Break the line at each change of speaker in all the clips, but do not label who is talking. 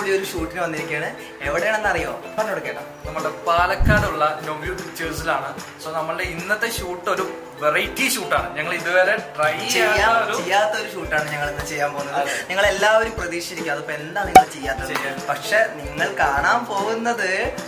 അടിപൊളി ഒരു ഷൂട്ടിന് വന്നിരിക്കുകയാണ് എവിടെയാണെന്ന് അറിയോ പറഞ്ഞോട് കേട്ടോ
നമ്മുടെ പാലക്കാടുള്ള നൊവ്യൂ പിക്ചേഴ്സിലാണ് സോ നമ്മളുടെ ഇന്നത്തെ ഷൂട്ട് ഒരു വെറൈറ്റി ഷൂട്ടാണ് ഞങ്ങൾ ഇതുവരെ ട്രൈ
ചെയ്യാ
ചെയ്യാത്ത ഒരു
ചെയ്യാത്ത ഒരു ഷൂട്ടാണ് ഞങ്ങൾ ഇന്ന് ചെയ്യാൻ പോകുന്നത്
അതെ.
നിങ്ങൾ എല്ലാവരും പ്രതീക്ഷിച്ചിരിക്കും അതിപ്പോ എന്താ നിങ്ങൾ ചെയ്യാത്തത്
ചെയ്യാൻ.
പക്ഷെ നിങ്ങൾ കാണാൻ പോകുന്നത്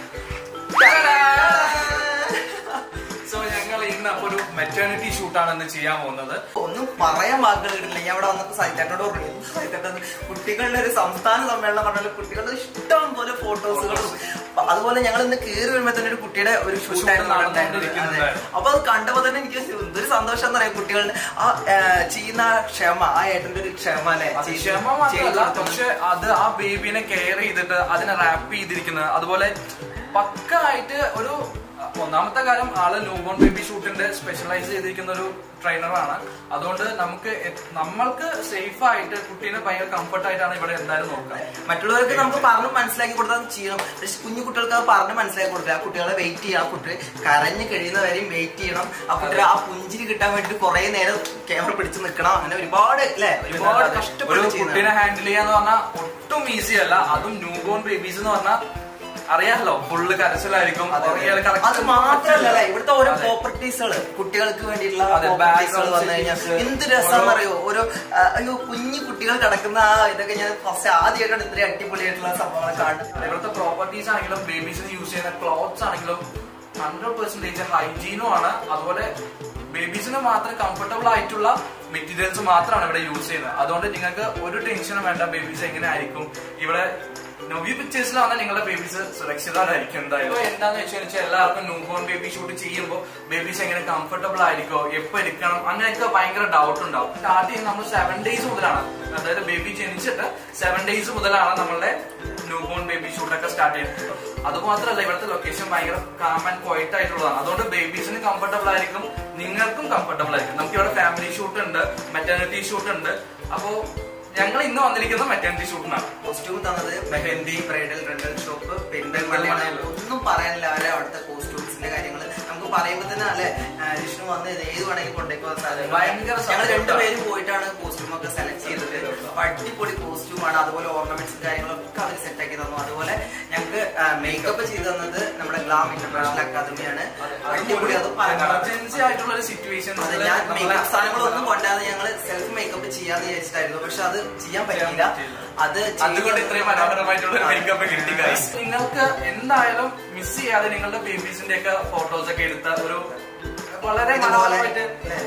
സോ ഞങ്ങൾ ഇന്ന് അപ്പൊ ഒരു മെറ്റേണിറ്റി ഷൂട്ടാണ് ഇന്ന് ചെയ്യാൻ പോകുന്നത്
ഒന്നും പറയാൻ വാക്കുകൾ കിട്ടില്ല ഞാൻ അവിടെ വന്നപ്പോ സൈറ്റാട്ടോട് പറഞ്ഞു "എന്ത് സൈറ്റാട്ടത് കുട്ടികളുടെ ഒരു സംസ്ഥാന സമ്മേളനം പറഞ്ഞാൽ കുട്ടികളുടെ ഇഷ്ടം പോലെ ഫോട്ടോസുകളും അതുപോലെ ഞങ്ങൾ ഇന്ന് കയറി വരുമ്പോ തന്നെ ഒരു കുട്ടിയുടെ ഒരു ഷൂട്ടായിരുന്നു അവിടെ ഉണ്ടായിരുന്നത്. അതെ.
നടന്നുകൊണ്ടിരിക്കുന്നുണ്ടായിരുന്നു.
അപ്പൊ അത് കണ്ടപ്പോ തന്നെ എനിക്ക് എന്തൊരു സന്തോഷം എന്ന് പറയാം കുട്ടികളുടെ ആ ആ, ചെയ്യുന്ന ആ ക്ഷമ ആ ഏട്ടന്റെ ഒരു ക്ഷമ അല്ലെ
അത് ക്ഷമ മാത്രമല്ല പക്ഷെ അത് ആ ബേബിനെ കെയർ ചെയ്തിട്ട് അതിനെ റാപ്പ് ചെയ്തിരിക്കുന്നത് അതുപോലെ പക്ക ആയിട്ട് ഒരു ഒന്നാമത്തെ കാര്യം ആള് ന്യൂബോൺ ബേബി ഷൂട്ടിന്റെ സ്പെഷ്യലൈസ് ചെയ്തിരിക്കുന്ന ഒരു ട്രെയിനറാണ് അതുകൊണ്ട് നമുക്ക് എ- നമ്മൾക്ക് സേഫ് ആയിട്ട് കുട്ടീനെ ഭയങ്കര കംഫർട്ട് ആയിട്ടാണ് ഇവിടെ എന്തായാലും നോക്കുക
മറ്റുള്ളവർക്ക് നമുക്ക് പറഞ്ഞ് മനസ്സിലാക്കി കൊടുത്താൽ അത് ചെയ്യണം പക്ഷെ കുഞ്ഞു കുട്ടികൾക്ക് അത് പറഞ്ഞ് മനസ്സിലാക്കി കൊടുക്കുക ആ കുട്ടികളെ വെയിറ്റ് ചെയ്യണം ആ കുട്ടി കരഞ്ഞ് കഴിയുന്നവരെയും വെയിറ്റ് ചെയ്യണം ആ കുട്ടികളെ ആ പുഞ്ചിരി കിട്ടാൻ വേണ്ടി കുറെ നേരം ക്യാമറ പിടിച്ച് നിൽക്കണം അങ്ങനെ ഒരുപാട് അല്ലെ ഒരുപാട്
ഒരു
കഷ്ടപ്പെട്ട്
കുട്ടീനെ
ചെയ്യുന്നതാണ്.
ഹാൻഡിൽ ചെയ്യാന്ന് പറഞ്ഞാൽ ഒട്ടും ഈസി അല്ല അതും ന്യൂബോൺ ബേബീസ് എന്ന് പറഞ്ഞാൽ അറിയാമല്ലോ ഫുള്ള് കരച്ചിലായിരിക്കും കുറേ ആള് correct
അത് മാത്രല്ല അല്ലേ, ഇവിടുത്തെ ഓരോ
അതെ.
പ്രോപ്പർട്ടീസുകള് കുട്ടികൾക്ക് വേണ്ടിയിട്ടുള്ള
അതെ,
പ്രോപ്പർട്ടീസുകൾ
background
വന്നു കഴിഞ്ഞാൽ
settings,
എന്ത് രസമാണെന്നറിയോ ഓരോ ആ, അയ്യോ കുഞ്ഞു കുട്ടികൾ കിടക്കുന്ന ആ ഇതൊക്കെ ഞാൻ ഫസ്റ്റ് ആദ്യമായിട്ടാണ് ഇത്രയും അടിപൊളിയായിട്ടുള്ള സംഭവങ്ങൾ കാണുന്നത്
ഇവിടുത്തെ പ്രോപ്പർട്ടീസ് ആണെങ്കിലും ബേബീസിന് യൂസ് ചെയ്യുന്ന ക്ലോത്ത്സ് ആണെങ്കിലും ഹൺഡ്രഡ് പെർസെന്റേജ് ഹൈജീനും ആണ് അതുപോലെ ബേബീസിന് മാത്രം കംഫർട്ടബിൾ ആയിട്ടുള്ള മെറ്റീരിയൽസ് മാത്രമാണ് ഇവിടെ യൂസ് ചെയ്യുന്നത് അതുകൊണ്ട് നിങ്ങൾക്ക് ഒരു ടെൻഷനും വേണ്ട ബേബീസ് എങ്ങനെ ആയിരിക്കും ഇവിടെ നവ്യൂ പിക്ചേഴ്സിൽ വന്നാൽ നിങ്ങളുടെ ബേബീസ് സുരക്ഷിതരായിരിക്കും എന്തായാലും ഇപ്പൊ എന്താന്ന് വെച്ച് കഴിഞ്ഞാൽ എല്ലാവർക്കും ന്യൂബോൺ ബേബി ഷൂട്ട് ചെയ്യുമ്പോൾ ബേബീസ് എങ്ങനെ കംഫർട്ടബിൾ ആയിരിക്കോ എപ്പോ എടുക്കണം അങ്ങനെയൊക്കെ ഭയങ്കര ഡൗട്ട് ഉണ്ടാവും സ്റ്റാർട്ട് ചെയ്യുന്നത് നമ്മൾ സെവൻ ഡേയ്സ് മുതലാണ് അതായത് ബേബി ജനിച്ചിട്ട് സെവൻ ഡേയ്സ് മുതലാണ് നമ്മളുടെ ന്യൂബോൺ ബേബി ഷൂട്ടൊക്കെ സ്റ്റാർട്ട് ചെയ്യുന്നത് അത് മാത്രമല്ല ഇവിടുത്തെ ലൊക്കേഷൻ ഭയങ്കര കാം ആൻഡ് ക്വയറ്റ് ആയിട്ടുള്ളതാണ് അതുകൊണ്ട് ബേബീസിന് കംഫർട്ടബിൾ ആയിരിക്കും നിങ്ങൾക്കും കംഫർട്ടബിൾ ആയിരിക്കും നമുക്ക് ഇവിടെ ഫാമിലി ഷൂട്ട് ഉണ്ട് മെറ്റേണിറ്റി ഷൂട്ട് ഉണ്ട് അപ്പോ ഞങ്ങൾ ഇന്ന് വന്നിരിക്കുന്നത് മെറ്റേണിറ്റി ഷൂട്ടിനാണ്
കോസ്റ്റ്യൂം തന്നത് മെഹന്തി ബ്രൈഡൽ റെന്റൽ ഷോപ്പ് പെരിന്തൽമണ്ണയാണ് ഒന്നും പറയാനില്ല അവരെ അവിടുത്തെ കോസ്റ്റ്യൂംസിന്റെ കാര്യങ്ങൾ നമുക്ക് പറയുമ്പോൾ തന്നെ അല്ലെ വിഷ്ണു വന്ന് ഇത് ഏത് വേണമെങ്കിൽ കൊണ്ടുപോയി സാധനം
ഭയങ്കര
ഞങ്ങൾ
support
രണ്ടുപേരും പോയിട്ടാണ് കോസ്റ്റ്യൂം ഒക്കെ സെലക്ട് ചെയ്തത് അപ്പൊ അടിപൊളി കോസ്റ്റ്യൂമാണ് അതുപോലെ ഓർണമെന്റ്സും കാര്യങ്ങളൊക്കെ അവർ സെറ്റ് ആക്കി തന്നു അതുപോലെ ഞങ്ങൾക്ക് മേക്കപ്പ് ചെയ്ത് തന്നത് നമ്മുടെ ഗ്ലാം ഇന്റർനാഷണൽ അക്കാദമിയാണ് അടിപൊളി അത് പറയാം
എമർജൻസി ആയിട്ടുള്ള ഒരു സിറ്റുവേഷൻ
അതെ ഞാൻ മേക്കപ്പ് സാധനങ്ങളൊന്നും കൊണ്ടാതെ ഞങ്ങൾ സെൽഫ് മേക്കപ്പ് ചെയ്യാന്ന് വിചാരിച്ചിട്ടായിരുന്നു പക്ഷെ അത് ചെയ്യാൻ പറ്റിയില്ല അത്
അതുകൊണ്ട് ഇത്രയും മനോഹരമായിട്ടുള്ള ഒരു മേക്കപ്പ് കിട്ടി guys. നിങ്ങൾക്ക് എന്തായാലും മിസ് ചെയ്യാതെ നിങ്ങളുടെ ബേബീസിന്റെ ഒക്കെ ഫോട്ടോസ് ഒക്കെ എടുത്ത ഒരു വളരെ
ഇതുപോലെ,
മനോഹരമായിട്ട്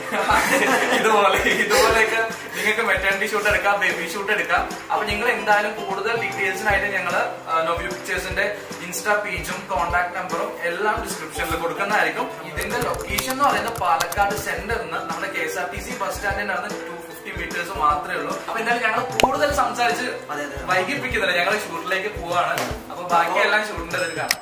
ഇതുപോലെ ഇതുപോലെയൊക്കെ നിങ്ങൾക്ക് മെറ്റേണിറ്റി ഷൂട്ട് എടുക്കാം ബേബി ഷൂട്ട് എടുക്കാം അപ്പൊ നിങ്ങൾ എന്തായാലും കൂടുതൽ ഡീറ്റെയിൽസിനായിട്ട് ഞങ്ങൾ നോവ്യൂ പിക്ചേഴ്സിന്റെ ഇൻസ്റ്റാ പേജും കോൺടാക്ട് നമ്പറും എല്ലാം ഡിസ്ക്രിപ്ഷനിൽ കൊടുക്കുന്നതായിരിക്കും ഇതിന്റെ ലൊക്കേഷൻ എന്ന് പറയുന്നത് പാലക്കാട് സെന്ററിൽ നിന്ന് നമ്മുടെ K S R T C bus സ്റ്റാൻഡിന്റെ അടുത്ത് ടു ഫിഫ്റ്റി മീറ്റേഴ്സ് മാത്രമേ ഉള്ളൂ അപ്പൊ എന്തായാലും ഞങ്ങൾ കൂടുതൽ സംസാരിച്ച്
അതെ, അതെ.
വൈകിപ്പിക്കുന്നില്ല ഞങ്ങൾ ഷൂട്ടിലേക്ക് പോവാണ് അപ്പൊ ബാക്കിയെല്ലാം ഷൂട്ടിന്റെ ഇതിൽ കാണാം